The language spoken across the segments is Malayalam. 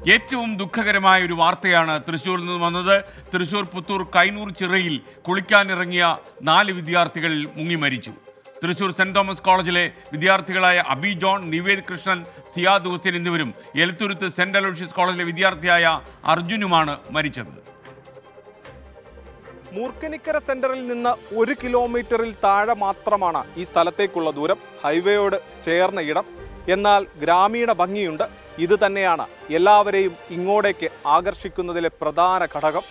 ഏറ്റവും ദുഃഖകരമായ ഒരു വാർത്തയാണ് തൃശ്ശൂരിൽ നിന്ന് വന്നത് തൃശ്ശൂർ പുത്തൂർ കൈനൂർ ചിറയിൽ കുളിക്കാനിറങ്ങിയ നാല് വിദ്യാർത്ഥികൾ മുങ്ങി മരിച്ചു തൃശ്ശൂർ സെന്റ് തോമസ് കോളേജിലെ വിദ്യാർത്ഥികളായ അബി ജോൺ നിവേദ് കൃഷ്ണൻ സിയാദ് ഹുസൈൻ എന്നിവരും എലത്തുരുത്ത് സെന്റ് അലോഷ്യസ് കോളേജിലെ വിദ്യാർത്ഥിയായ അർജുനുമാണ് മരിച്ചത് മൂർക്കനിക്കര സെന്ററിൽ നിന്ന് ഒരു കിലോമീറ്ററിൽ താഴെ മാത്രമാണ് ഈ സ്ഥലത്തേക്കുള്ള ദൂരം ഹൈവേയോട് ചേർന്ന ഇടം എന്നാൽ ഗ്രാമീണ ഭംഗിയുണ്ട് ഇത് തന്നെയാണ് എല്ലാവരെയും ഇങ്ങോട്ടേക്ക് ആകർഷിക്കുന്നതിലെ പ്രധാന ഘടകം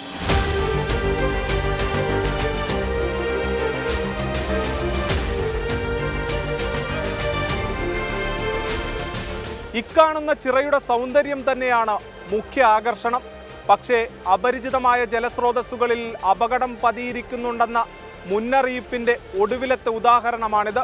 ഇക്കാണുന്ന ചിറയുടെ സൗന്ദര്യം തന്നെയാണ് മുഖ്യ ആകർഷണം പക്ഷേ അപരിചിതമായ ജലസ്രോതസ്സുകളിൽ അപകടം പതിയിരിക്കുന്നുണ്ടെന്ന മുന്നറിയിപ്പിന്റെ ഒടുവിലത്തെ ഉദാഹരണമാണിത്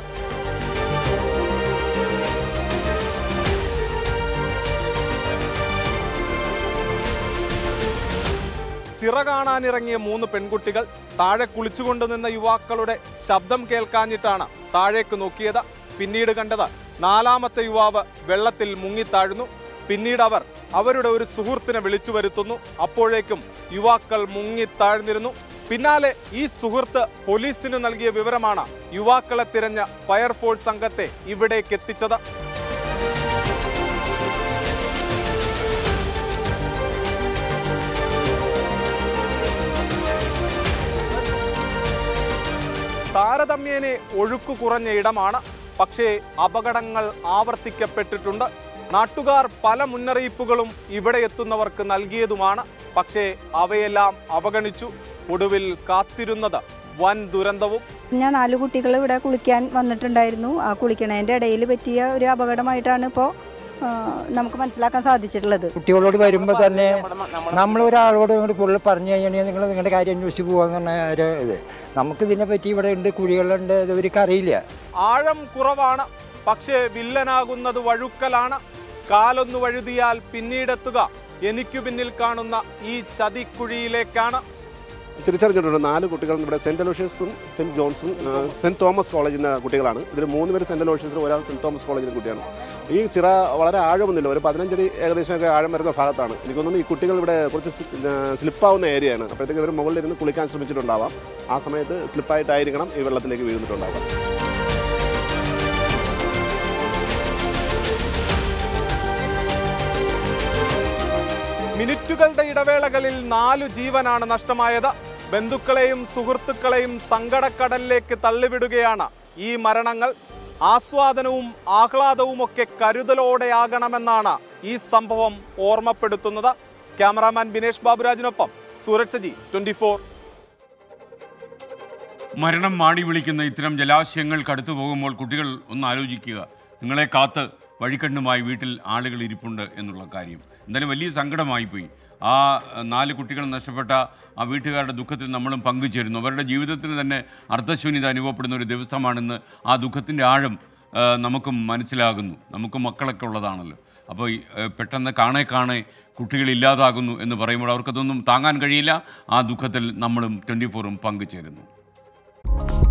ചിറ കാണാനിറങ്ങിയ മൂന്ന് പെൺകുട്ടികൾ താഴെ കുളിച്ചുകൊണ്ട് നിന്ന യുവാക്കളുടെ ശബ്ദം കേൾക്കാഞ്ഞിട്ടാണ് താഴേക്ക് നോക്കിയത് പിന്നീട് കണ്ടത് നാലാമത്തെ യുവാവ് വെള്ളത്തിൽ മുങ്ങിത്താഴുന്നു പിന്നീട് അവർ അവരുടെ ഒരു സുഹൃത്തിനെ വിളിച്ചു വരുത്തുന്നു അപ്പോഴേക്കും യുവാക്കൾ മുങ്ങിത്താഴ്ന്നിരുന്നു പിന്നാലെ ഈ സുഹൃത്ത് പോലീസിന് നൽകിയ വിവരമാണ് യുവാക്കളെ തിരഞ്ഞ ഫയർഫോഴ്സ് സംഘത്തെ ഇവിടേക്ക് എത്തിച്ചത് താരതമ്യേനെ ഒഴുക്കു കുറഞ്ഞ ഇടമാണ് പക്ഷേ അപകടങ്ങൾ ആവർത്തിക്കപ്പെട്ടിട്ടുണ്ട് നാട്ടുകാർ പല മുന്നറിയിപ്പുകളും ഇവിടെ എത്തുന്നവർക്ക് നൽകിയതുമാണ് പക്ഷേ അവയെല്ലാം അവഗണിച്ചു ഒടുവിൽ കാത്തിരുന്നത് വൻ ദുരന്തവും ഞാൻ നാല് കുട്ടികൾ ഇവിടെ കുളിക്കാൻ വന്നിട്ടുണ്ടായിരുന്നു ആ കുളിക്കണതിൻ്റെ ഇടയിൽ പറ്റിയ ഒരു അപകടമായിട്ടാണ് ഇപ്പോൾ നമുക്ക് മനസ്സിലാക്കാൻ സാധിച്ചിട്ടുള്ളത് കുട്ടികളോട് വരുമ്പോൾ തന്നെ നമ്മൾ ഒരാളോട് ഇങ്ങോട്ട് കൂടുതൽ പറഞ്ഞു കഴിഞ്ഞാൽ നിങ്ങൾ നിങ്ങളുടെ കാര്യം അന്വേഷിച്ച് പോകാന്ന് പറഞ്ഞ ഒരു ഇത് നമുക്ക് ഇതിനെ പറ്റി ഇവിടെ ഉണ്ട് കുഴികളുണ്ട് ഇത് ഇവർക്ക് അറിയില്ല ആഴം കുറവാണ് പക്ഷേ വില്ലനാകുന്നത് വഴുക്കലാണ് കാലൊന്നു വഴുതിയാൽ പിന്നീടെത്തുക എനിക്കു പിന്നിൽ കാണുന്ന ഈ ചതിക്കുഴിയിലേക്കാണ് തിരിച്ചറിഞ്ഞിട്ടുണ്ട് നാല് കുട്ടികൾ ഇവിടെ സെന്റ് അലോഷ്യസും സെന്റ് ജോൺസും ആ, സെന്റ് തോമസ് കോളേജിൽ കുട്ടികളാണ് ഇതിൽ മൂന്ന് പേര് സെന്റ് അലോഷ്യസിലും ഒരാൾ സെന്റ് തോമസ് കോളേജിലെ കുട്ടിയാണ് ഈ ചിറ വളരെ ആഴമൊന്നുമില്ല ഒരു പതിനഞ്ചടി ഏകദേശമൊക്കെ ആഴം വരുന്ന ഭാഗത്താണ് എനിക്ക് തോന്നുന്നു ഈ കുട്ടികൾ ഇവിടെ കുറച്ച് സ്ലിപ്പാവുന്ന ഏരിയയാണ് അപ്പോഴത്തേക്ക് ഇവർ മുകളിലിരുന്ന് കുളിക്കാൻ ശ്രമിച്ചിട്ടുണ്ടാവാം ആ സമയത്ത് സ്ലിപ്പായിട്ടായിരിക്കണം ഈ വെള്ളത്തിലേക്ക് വീഴുന്നിട്ടുണ്ടാവാം മിനിറ്റുകളുടെ ഇടവേളകളിൽ നാലു ജീവനാണ് നഷ്ടമായത് ബന്ധുക്കളെയും സുഹൃത്തുക്കളെയും സങ്കടക്കടലിലേക്ക് തള്ളിവിടുകയാണ് ഈ മരണങ്ങൾ ആസ്വാദനവും ആഹ്ലാദവും ഒക്കെ കരുതലോടെയാകണമെന്നാണ് ഈ സംഭവം ഓർമ്മപ്പെടുത്തുന്നത് ക്യാമറാമാൻ ബിനേഷ് ബാബുരാജിനൊപ്പം സൂരജ് ജി ട്വന്റി ഫോർ മരണം മാടി വിളിക്കുന്ന ഇത്തരം ജലാശയങ്ങൾ കടുത്തു പോകുമ്പോൾ കുട്ടികൾ ഒന്ന് ആലോചിക്കുക നിങ്ങളെ കാത്ത് വഴിക്കണ്ണുമായി വീട്ടിൽ ആളുകൾ ഇരിപ്പുണ്ട് എന്നുള്ള കാര്യം എന്തായാലും വലിയ സങ്കടമായിപ്പോയി ആ അഹ്, നാല് കുട്ടികൾ നഷ്ടപ്പെട്ട ആ വീട്ടുകാരുടെ ദുഃഖത്തിൽ നമ്മളും പങ്കുചേരുന്നു അവരുടെ ജീവിതത്തിന് തന്നെ അർത്ഥശൂന്യത അനുഭവപ്പെടുന്ന ഒരു ദിവസമാണെന്ന് ആ ദുഃഖത്തിൻ്റെ ആഴം ആ, നമുക്കും മനസ്സിലാകുന്നു നമുക്കും മക്കളൊക്കെ ഉള്ളതാണല്ലോ അപ്പോൾ ഈ, ഏ, പെട്ടെന്ന് കാണേ കാണേ കുട്ടികൾ ഇല്ലാതാകുന്നു എന്ന് പറയുമ്പോൾ അവർക്കതൊന്നും താങ്ങാൻ കഴിയില്ല ആ ദുഃഖത്തിൽ നമ്മളും ട്വൻറ്റി ഫോറും പങ്കുചേരുന്നു